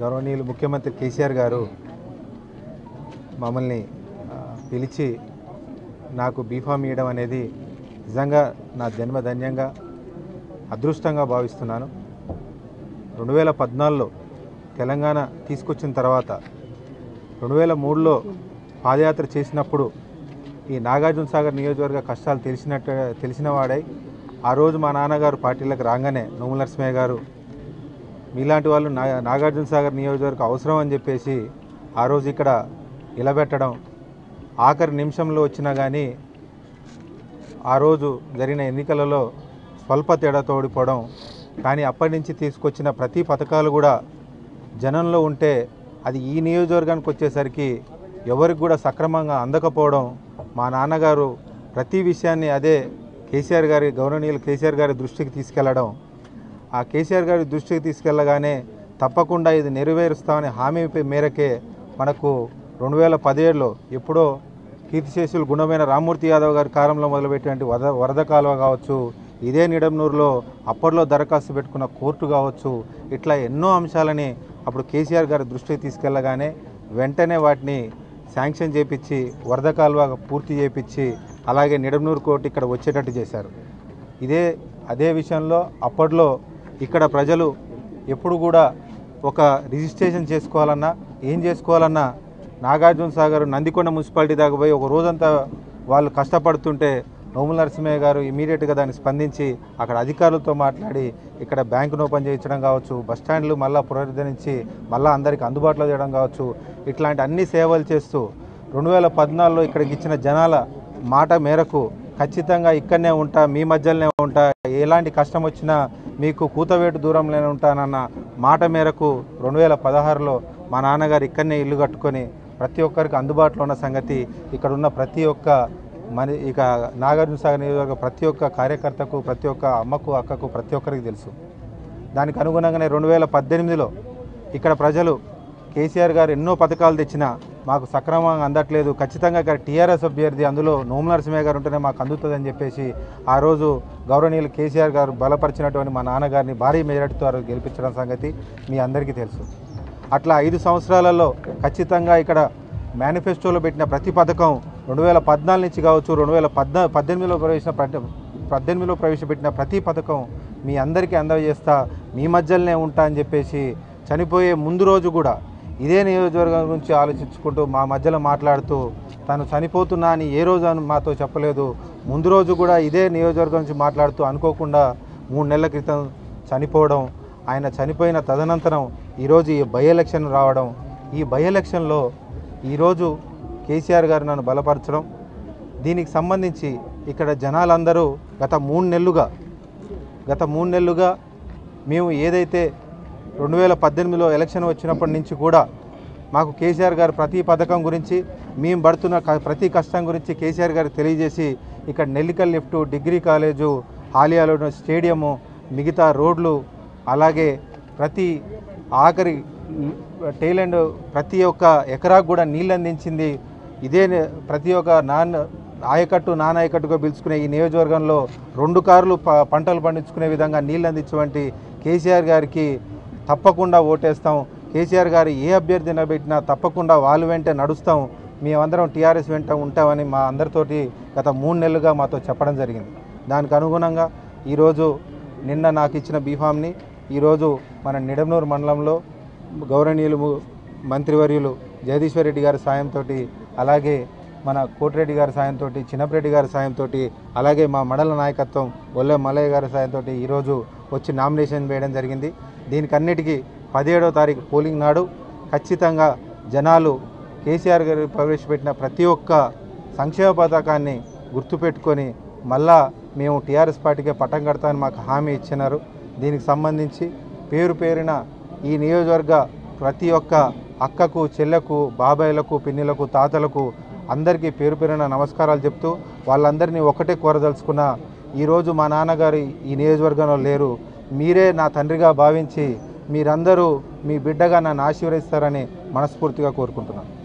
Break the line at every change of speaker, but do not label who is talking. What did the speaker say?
గౌరవనీయులు ముఖ్యమంత్రి కేసీఆర్ గారు మమ్మల్ని ఆ, పిలిచి నాకు బీఫామ్ ఇవ్వడం అనేది నిజంగా నా జన్మధన్యంగా అదృష్టంగా భావిస్తున్నాను రెండు వేల పద్నాలుగులో తెలంగాణ తీసుకొచ్చిన తర్వాత రెండు వేల మూడులో పాదయాత్ర చేసినప్పుడు ఈ నాగార్జున సాగర్ నియోజకవర్గ కష్టాలు తెలిసినట్టు తెలిసిన వాడై ఆ రోజు మా నాన్నగారు పార్టీలకు రాగానే నోముల నరసింహయ్య గారు మీలాంటి వాళ్ళు నా నాగార్జున సాగర్ నియోజకవర్గం అవసరం అని చెప్పేసి ఆ రోజు ఇక్కడ నిలబెట్టడం ఆఖరి నిమిషంలో వచ్చినా కానీ ఆ రోజు జరిగిన ఎన్నికలలో స్వల్ప తేడాతో ఓడిపోవడం కానీ అప్పటి నుంచి తీసుకొచ్చిన ప్రతి పథకాలు కూడా జనంలో ఉంటే అది ఈ నియోజకవర్గానికి వచ్చేసరికి ఎవరికి కూడా సక్రమంగా అందకపోవడం మా నాన్నగారు ప్రతి విషయాన్ని అదే కేసీఆర్ గారి గౌరవనీయులు కేసీఆర్ గారి దృష్టికి తీసుకెళ్లడం ఆ కేసీఆర్ గారి దృష్టికి తీసుకెళ్ళగానే తప్పకుండా ఇది నెరవేరుస్తామని హామీ మేరకే మనకు రెండు వేల పదిహేడులో ఎప్పుడో కీర్తిశేషులు గుణమైన రామ్మూర్తి యాదవ్ గారి కాలంలో మొదలుపెట్టినటువంటి వరద వరద కాలువ కావచ్చు ఇదే నిడమనూరులో అప్పట్లో దరఖాస్తు పెట్టుకున్న కోర్టు కావచ్చు ఇట్లా ఎన్నో అంశాలని అప్పుడు కేసీఆర్ గారి దృష్టికి తీసుకెళ్ళగానే వెంటనే వాటిని శాంక్షన్ చేపించి వరద కాలువ పూర్తి చేపించి అలాగే నిడమనూరు కోర్టు ఇక్కడ వచ్చేటట్టు చేశారు ఇదే అదే విషయంలో అప్పట్లో ఇక్కడ ప్రజలు ఎప్పుడు కూడా ఒక రిజిస్ట్రేషన్ చేసుకోవాలన్నా ఏం చేసుకోవాలన్నా నాగార్జున సాగర్ నందికొండ మున్సిపాలిటీ దాకా పోయి ఒక రోజంతా వాళ్ళు కష్టపడుతుంటే నోముల నరసింహయ్య గారు ఇమీడియట్గా దాన్ని స్పందించి అక్కడ అధికారులతో మాట్లాడి ఇక్కడ బ్యాంకును ఓపెన్ చేయించడం కావచ్చు బస్ స్టాండ్లు మళ్ళీ పునరుద్ధరించి మళ్ళీ అందరికీ అందుబాటులో చేయడం కావచ్చు ఇట్లాంటి అన్ని సేవలు చేస్తూ రెండు వేల పద్నాలుగులో ఇక్కడికి ఇచ్చిన జనాల మాట మేరకు ఖచ్చితంగా ఇక్కడనే ఉంటా మీ మధ్యలోనే ఉంటా ఎలాంటి కష్టం వచ్చినా మీకు కూతవేటు దూరంలోనే ఉంటానన్న మాట మేరకు రెండు వేల పదహారులో మా నాన్నగారు ఇక్కడనే ఇల్లు కట్టుకొని ప్రతి ఒక్కరికి అందుబాటులో ఉన్న సంగతి ఇక్కడ ఉన్న ప్రతి ఒక్క మన ఇక నాగార్జున సాగర్ నియోజకవర్గ ప్రతి ఒక్క కార్యకర్తకు ప్రతి ఒక్క అమ్మకు అక్కకు ప్రతి ఒక్కరికి తెలుసు దానికి అనుగుణంగానే రెండు వేల పద్దెనిమిదిలో ఇక్కడ ప్రజలు కేసీఆర్ గారు ఎన్నో పథకాలు తెచ్చినా మాకు సక్రమంగా అందట్లేదు ఖచ్చితంగా ఇక్కడ టీఆర్ఎస్ అభ్యర్థి అందులో నోముల నరసింహయ్య గారు ఉంటేనే మాకు అందుతుందని చెప్పేసి ఆ రోజు గౌరవనీయులు కేసీఆర్ గారు బలపరిచినటువంటి మా నాన్నగారిని భారీ మెజార్టీతో ఆ రోజు గెలిపించడం సంగతి మీ అందరికీ తెలుసు అట్లా ఐదు సంవత్సరాలలో ఖచ్చితంగా ఇక్కడ మేనిఫెస్టోలో పెట్టిన ప్రతి పథకం రెండు వేల పద్నాలుగు నుంచి కావచ్చు రెండు వేల పద్నా పద్దెనిమిదిలో ప్రవేశించిన ప్రతి పద్దెనిమిదిలో ప్రవేశపెట్టిన ప్రతి పథకం మీ అందరికీ అందజేస్తా మీ మధ్యలోనే ఉంటా అని చెప్పేసి చనిపోయే ముందు రోజు కూడా ఇదే నియోజకవర్గం గురించి ఆలోచించుకుంటూ మా మధ్యలో మాట్లాడుతూ తను చనిపోతున్నా అని ఏ రోజు అని మాతో చెప్పలేదు ముందు రోజు కూడా ఇదే నియోజకవర్గం నుంచి మాట్లాడుతూ అనుకోకుండా మూడు నెలల క్రితం చనిపోవడం ఆయన చనిపోయిన తదనంతరం ఈరోజు ఈ బై ఎలక్షన్ రావడం ఈ బై ఎలక్షన్లో ఈరోజు కేసీఆర్ గారు నన్ను బలపరచడం దీనికి సంబంధించి ఇక్కడ జనాలందరూ గత మూడు నెలలుగా గత మూడు నెలలుగా మేము ఏదైతే రెండు వేల పద్దెనిమిదిలో ఎలక్షన్ వచ్చినప్పటి నుంచి కూడా మాకు కేసీఆర్ గారు ప్రతి పథకం గురించి మేము పడుతున్న క- ప్రతి కష్టం గురించి కేసీఆర్ గారికి తెలియజేసి ఇక్కడ నెల్లికల్ లిఫ్ట్ డిగ్రీ కాలేజు హాలియాలో ఉన్న స్టేడియము మిగతా రోడ్లు అలాగే ప్రతి ఆఖరి టైలెండ్ ప్రతి ఒక్క ఎకరాకు కూడా నీళ్ళు అందించింది ఇదే నే- ప్రతి ఒక్క నాన్న ఆయకట్టు నాన్న ఆయకట్టుగా పిలుచుకునే ఈ నియోజకవర్గంలో రెండు కార్లు ప పంటలు పండించుకునే విధంగా నీళ్ళు అందించేటువంటి కేసీఆర్ గారికి తప్పకుండా ఓటేస్తాం కేసీఆర్ గారు ఏ అభ్యర్థి నిలబెట్టినా తప్పకుండా వాళ్ళు వెంటే నడుస్తాం మేమందరం టీఆర్ఎస్ వెంట ఉంటామని మా అందరితోటి గత మూడు నెలలుగా మాతో చెప్పడం జరిగింది దానికి అనుగుణంగా ఈరోజు నిన్న నాకు ఇచ్చిన బీఫామ్ని ఈరోజు మన నిడమనూరు మండలంలో గౌరవనీయులు ము- మంత్రివర్యులు జగదీశ్వర్ రెడ్డి గారి సాయంతో అలాగే మన కోటిరెడ్డి గారి సాయంతో చిన్నపరెడ్డి గారి సాయంతో అలాగే మా మండల నాయకత్వం ఒల్లె మల్లయ్య గారి సాయంతో ఈరోజు వచ్చి నామినేషన్ వేయడం జరిగింది దీనికన్నిటికీ పదిహేడవ తారీఖు పోలింగ్ నాడు ఖచ్చితంగా జనాలు కేసీఆర్ గారు ప్రవేశపెట్టిన ప్రతి ఒక్క సంక్షేమ పథకాన్ని గుర్తుపెట్టుకొని మళ్ళా మేము టీఆర్ఎస్ పార్టీకే పట్టం కడతామని మాకు హామీ ఇచ్చినారు దీనికి సంబంధించి పేరు పేరిన ఈ నియోజకవర్గ ప్రతి ఒక్క అక్కకు చెల్లెకు బాబాయిలకు పిన్నిలకు తాతలకు అందరికీ పేరు పేరున నమస్కారాలు చెప్తూ వాళ్ళందరినీ ఒకటే కోరదలుచుకున్న ఈరోజు మా నాన్నగారు ఈ నియోజకవర్గంలో లేరు మీరే నా తండ్రిగా భావించి మీరందరూ మీ బిడ్డగా నన్ను ఆశీర్వదిస్తారని మనస్ఫూర్తిగా కోరుకుంటున్నాను